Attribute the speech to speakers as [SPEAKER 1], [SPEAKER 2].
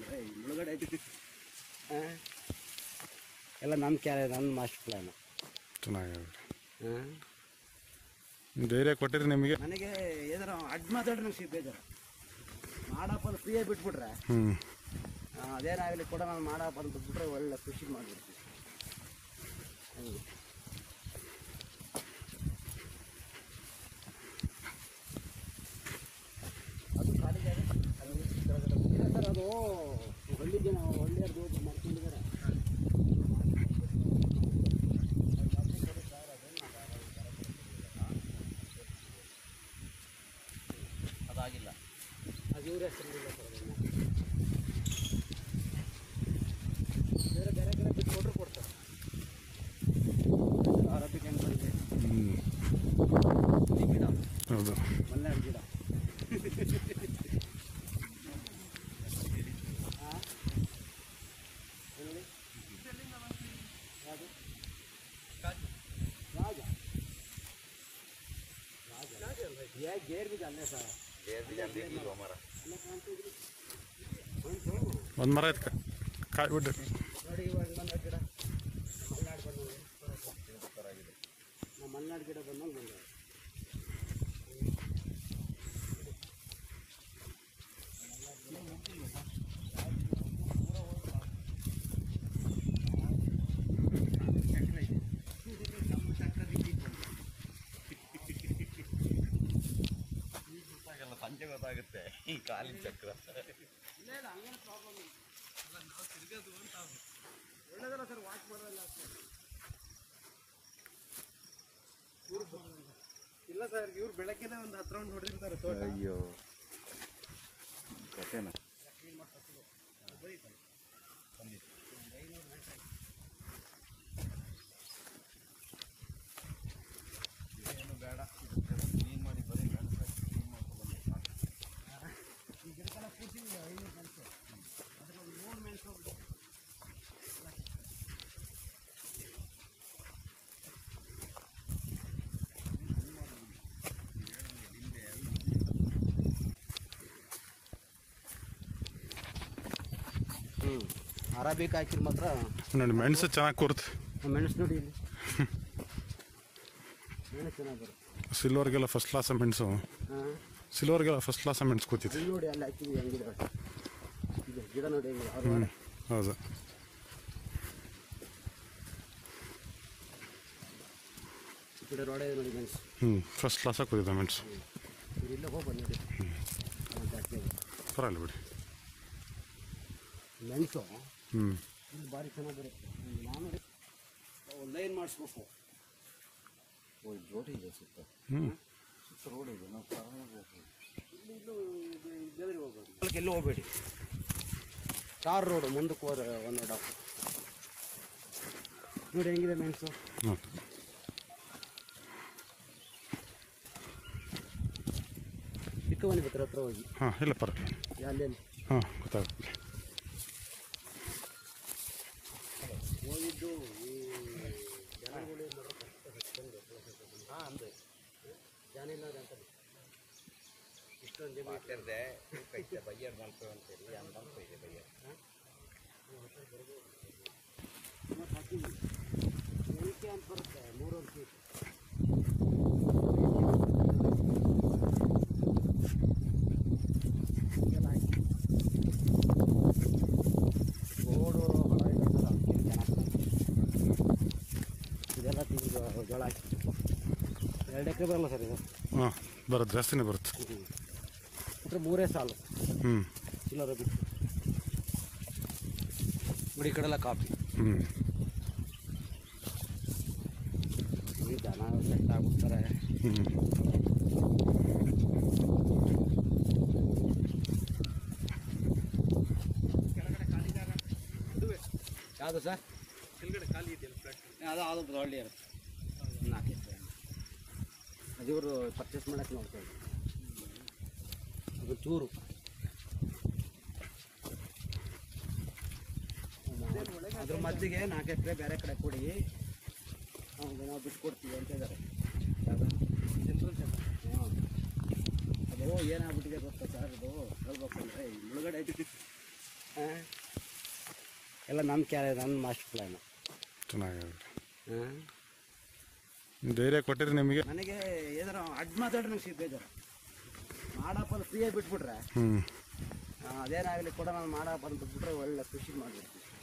[SPEAKER 1] ಮಾಡ್ಕೊಂಡ್ರೆ ಈ ಮುಳುಗಡೆ ಐತಿ ಆ? ಎಲ್ಲ ನನ್ನ ಕ್ಯಾರೆ ನನ್ನ ಮಾಸ್ಟರ್ ಪ್ಲ್ಯಾನು
[SPEAKER 2] ಚೆನ್ನಾಗಿದೆ
[SPEAKER 1] ಹಾಂ
[SPEAKER 2] ಧೈರ್ಯ ಕೊಟ್ಟಿರಿ ನಿಮಗೆ
[SPEAKER 1] ನನಗೆ ಏನಾರ ಅಡ್ಡ ಮಾತಾಡ್ರೆ ನಂಗೆ ಸಿಗ್ ಬೇಜಾರು ಮಾಡಪ್ಪ ಫ್ರೀಯಾಗಿ ಬಿಟ್ಬಿಟ್ರೆ
[SPEAKER 2] ಹ್ಞೂ
[SPEAKER 1] ಆ, ಅದೇನಾಗಲಿ ಕೂಡ ನಾನು ಮಾಡಪ್ಪ ಅಂತ ಬಿಟ್ಬಿಟ್ರೆ ಒಳ್ಳೆ ಖುಷಿ ಮಾಡಿಬಿಡ್ತೀನಿ ಹಂಗೆ ಅದು ಖಾಲಿ ಜಾಗ ಅದು ಕೆಳಗಡೆ ಇಲ್ಲ ಸರ್ ಅದು ಹಳ್ಳಿ ಜನ ಹಳ್ಳಿಯರ್ದು ಮಾಡ್ಕೊಂಡಿದ್ದಾರೆ ಅದಾಗಿಲ್ಲ ಅದು ಇವ್ರ ಹೆಸರಿಲ್ಲ ಸರ್ ಅದನ್ನು ಬೇರೆ ಬೇರೆ ಕಡೆ ಬಿಟ್ಟು ಕೊಟ್ಟರು ಕೊಡ್ತಾರೆ ಆರೋಗ್ಯಕ್ಕೆ ಹೆಂಗೆ ಬಂದಿದೆ
[SPEAKER 2] ಹ್ಞೂ
[SPEAKER 1] ಈ ಗಿಡ
[SPEAKER 2] ಹೌದು
[SPEAKER 1] ಮಲ್ನಾಡು ಗಿಡ ಆ? ಹೇಳಿ. ಯಾವುದು? ರಾಜ ರಾಜ ಏ ಗೇರ್ ಬೀಜ ಅಲ್ಲೇ ಸರ್ ಅಲ್ಲೇ ಕಾಣ್ತಿದ್ರಿ ಹ್ಞೂ
[SPEAKER 2] ಒಂದು ಮರ ಐತೆ ಕಾಯಿ ಬಿಡ್ರಿ
[SPEAKER 1] ನೋಡಿ ಇವಾಗ ಬಂದ ಗಿಡ ಮಲ್ನಾಡು ಬಂದಂಗೆ ನಮ್ಮ ಮಲ್ನಾಡು ಗಿಡ ಬಂದಂಗೆ ಬಂದ
[SPEAKER 3] ಸಂಜೆ ಗೊತ್ತಾಗುತ್ತೆ ಈ ಕಾಲಿನ ಚಕ್ರ
[SPEAKER 1] ಇಲ್ಲ ಇಲ್ಲ ಹಂಗೇನು ಪ್ರಾಬ್ಲಮ್ ಇಲ್ಲ ಒಳ್ಳೇದಲ್ಲ ಸರ್ ವಾಚ್ ಮಾಡೋಲ್ಲ ಇಲ್ಲ ಸರ್ ಇವ್ರು ಬೆಳಗ್ಗೆನೇ ಒಂದು ಹತ್ತು ರೌಂಡ್ ಹೊಡೆದಿರ್ತಾರೆ ತೋಟ
[SPEAKER 3] ಅಯ್ಯೋ ಕಥೆನ ಏನು ಬೇಡ ಕ್ಲೀನ್ ಮಾಡಿ ಬರೀ ಕ್ಲೀನ್ ಮಾಡ್ಕೊಂಡು
[SPEAKER 1] ಈ ಗಿಡಕ್ಕೆಲ್ಲ ಪೂರ್ತಿ ಐನೂರು ಮೆಣಸು ಅದ್ರ ಒಂದು ನೂರು ಮೆಣಸು ಹ್ಞೂ ಅರಾಬಿಕ್ ಹಾಕಿರ್ ಮಾತ್ರ
[SPEAKER 2] ನೋಡಿ ಮೆಣಸು ಚೆನ್ನಾಗಿ ಕೂರುತ್ತೆ
[SPEAKER 1] ಮೆಣಸು ನೋಡಿ ಇಲ್ಲಿ ಮೆಣಸು ಚೆನ್ನಾಗಿ ಬರುತ್ತೆ
[SPEAKER 2] ಸಿಲ್ವರ್ಗೆಲ್ಲ ಫಸ್ಟ್ ಕ್ಲಾಸ್ ಮೆಣಸು
[SPEAKER 1] ಹಾಂ
[SPEAKER 2] ಸಿಲ್ವರ್ಗೆಲ್ಲ ಫಸ್ಟ್ ಕ್ಲಾಸ್ ಮೆಣಸು ಕೂತಿದೆ
[SPEAKER 1] ಇಲ್ಲಿ ನೋಡಿ ಅಲ್ಲಿ ಹಾಕಿದ್ವಿ ಹೆಂಗಿದೆ ಇದೆ ಗಿಡ ನೋಡಿ ಹೆಂಗಿದೆ ಅವ್ರು
[SPEAKER 2] ಹ್ಞೂ ಹೌದು
[SPEAKER 1] ಈ ಕಡೆ ರೋಡೆ ನೋಡಿ ಮೆಣಸು
[SPEAKER 2] ಹ್ಞೂ ಫಸ್ಟ್ ಕ್ಲಾಸಾಗಿ ಕೂತಿದೆ ಮೆಣಸು
[SPEAKER 1] ಇವ್ರು ಇಲ್ಲೇ ಹೋಗಿ ಬಂದಿದೆ ಜಾಸ್ತಿ ಆಗಿದೆ
[SPEAKER 2] ಪರವಾಗಿಲ್ಲ ಬಿಡಿ
[SPEAKER 1] ಮೆಣಸು
[SPEAKER 2] ಹ್ಞೂ
[SPEAKER 1] ಇಲ್ಲಿ ಭಾರಿ ಚೆನ್ನಾಗಿ ಬರುತ್ತೆ ಹ್ಮ್, ನಾನು ಒಂದು ಲೈನ್ ಮಾಡಿಸ್ಬೇಕು
[SPEAKER 3] ಓ ರೋಡ್ ಇದೆ ಸುತ್ತ
[SPEAKER 2] ಹ್ಞೂ
[SPEAKER 3] ಸುತ್ತ ರೋಡ್ ಇದೆ ನಾವು ಕಾರಣಕ್ಕೆ ಹೋಗ್ಬೋದು
[SPEAKER 1] ಇಲ್ಲಿ ಇಲ್ಲೂ ಬೆದರಿ ಹೋಗ್ಬೋದು ಎಲ್ಲೂ ಹೋಗಬೇಡಿ ಟಾರ್ ರೋಡು ಮುಂದಕ್ಕೆ ಹೋದ್ರೆ ಒಂದು ಡಾಕ್ ನೋಡಿ ಹೆಂಗಿದೆ ಮೆಣಸು
[SPEAKER 2] ಹ್ಞೂ
[SPEAKER 1] ಚಿಕ್ಕ ಮನೆ ಬರ್ತಾರೆ ಹತ್ರ ಹೋಗಿ
[SPEAKER 2] ಹಾಂ ಇಲ್ಲ ಪರವಾಗಿಲ್ಲ
[SPEAKER 1] ಅಲ್ಲೇನು
[SPEAKER 2] ಹಾಂ ಗೊತ್ತಾಗುತ್ತೆ
[SPEAKER 1] ಹೋಗಿದ್ದು ಈ ಜನಗಳು ಏನ್ ಮಾಡೋದು ಕಷ್ಟ ಹಚ್ಕೊಂಡು ಹಾಂ ಅಂದೆ ಜನ ಇಲ್ಲ ಅಂತ ಇಷ್ಟೊಂದು ಜನ
[SPEAKER 3] ಮಾತಾಡ್ದೆ ಕೈತೆ ಬಯ್ಯರ್ ಮಾಡ್ತೇವೆ ಅಂತೇಳಿ ಹಂಗಂತ ಇದೆ ಬಯ್ಯರ್
[SPEAKER 1] ಮತ್ತೆ ಹಾಕಿದ್ವಿ ಎಣಿಕೆ ಅಂತ ಬರುತ್ತೆ ಮೂರೊಂದು ಫೀಟ್ ಇದೆಲ್ಲ ಹಾಕಿ ರೋಡು ಹೊರ ಇರುತ್ತಲ್ಲ ಅದಕ್ಕೆ ಚೆನ್ನಾಗಿ ಇದೆಲ್ಲ ತಿಂದು ಜೋಳ ಹಾಕಿ ಎರಡು ಎಕರೆ ಬರಲ್ಲ ಸರ್ ಇದು
[SPEAKER 2] ಹಾಂ ಬರುತ್ತೆ ಜಾಸ್ತಿನೇ ಬರುತ್ತೆ
[SPEAKER 1] ಅಂದರೆ ಮೂರೇ ಸಾಲು
[SPEAKER 2] ಹ್ಞೂ
[SPEAKER 1] ಚಿಲ್ಲರೆ ಬಿಟ್ಟು ನೋಡಿ ಈ ಕಡೆಲ್ಲ ಕಾಫಿ
[SPEAKER 2] ಹ್ಞೂ
[SPEAKER 1] ಈ ಜನ ಸೆಟ್ ಆಗ್ಬಿಡ್ತಾರೆ
[SPEAKER 2] ಹ್ಞೂ
[SPEAKER 1] ಯಾವುದು ಸರ್ ಕೆಳಗಡೆ ಖಾಲಿ ಇದೆಯಲ್ಲ ಫ್ಲಾಟ್ ಅದು ಅದು ಒಳ್ಳೆ ಇರುತ್ತೆ ನಾಲ್ಕು ಎಕರೆ ಅದು ಇವರು ಪರ್ಚೇಸ್ ಮಾಡಕ್ಕೆ ನೋಡ್ತಾ ಇದ್ದಾರೆ ಅದು ಚೂರು ಅದ್ರ ಮದ್ದಿಗೆ ನಾಲ್ಕು ಎಕರೆ ಬೇರೆ ಕಡೆ ಕೊಡಿ ಹೌದು ನಾವು ಬಿಟ್ಟು ಕೊಡ್ತೀವಿ ಅಂತ ಇದ್ದಾರೆ ಯಾವುದು ಹಾಂ ಅದು ಏನಾಗ್ಬಿಟ್ಟಿದೆ ಗೊತ್ತಾ ಸರ್ ಇದು ಹೇಳ್ಬೇಕು ಅಂದರೆ ಈ ಮುಳುಗಡೆ ಐತಿ ಹಾಂ ಎಲ್ಲ ನನ್ನ ಕ್ಯಾ ನನ್ನ ಮಾಸ್ಟರ್ ಪ್ಲ್ಯಾನು
[SPEAKER 2] ಚೆನ್ನಾಗಿದೆ
[SPEAKER 1] ಹಾಂ
[SPEAKER 2] ಧೈರ್ಯ ಕೊಟ್ಟಿರಿ ನಿಮಗೆ
[SPEAKER 1] ನನಗೆ ಏನಾರ ಅಡ್ಡ ಮಾತಾಡ್ರೆ ನಂಗೆ ಸಿಗ್ಬೇಜಾರು ಮಾಡಪ್ಪಲ್ಲಿ ಫ್ರೀಯಾಗಿ ಬಿಟ್ಬಿಟ್ರೆ
[SPEAKER 2] ಹ್ಞೂ
[SPEAKER 1] ಆ, ಅದೇನಾಗಲಿ ಕೂಡ ನಾನು ಮಾಡಪ್ಪ ಅಂತ ಬಿಟ್ಬಿಟ್ರೆ ಒಳ್ಳೆ ಖುಷಿ ಮಾಡಿಬಿಡ್ತೀನಿ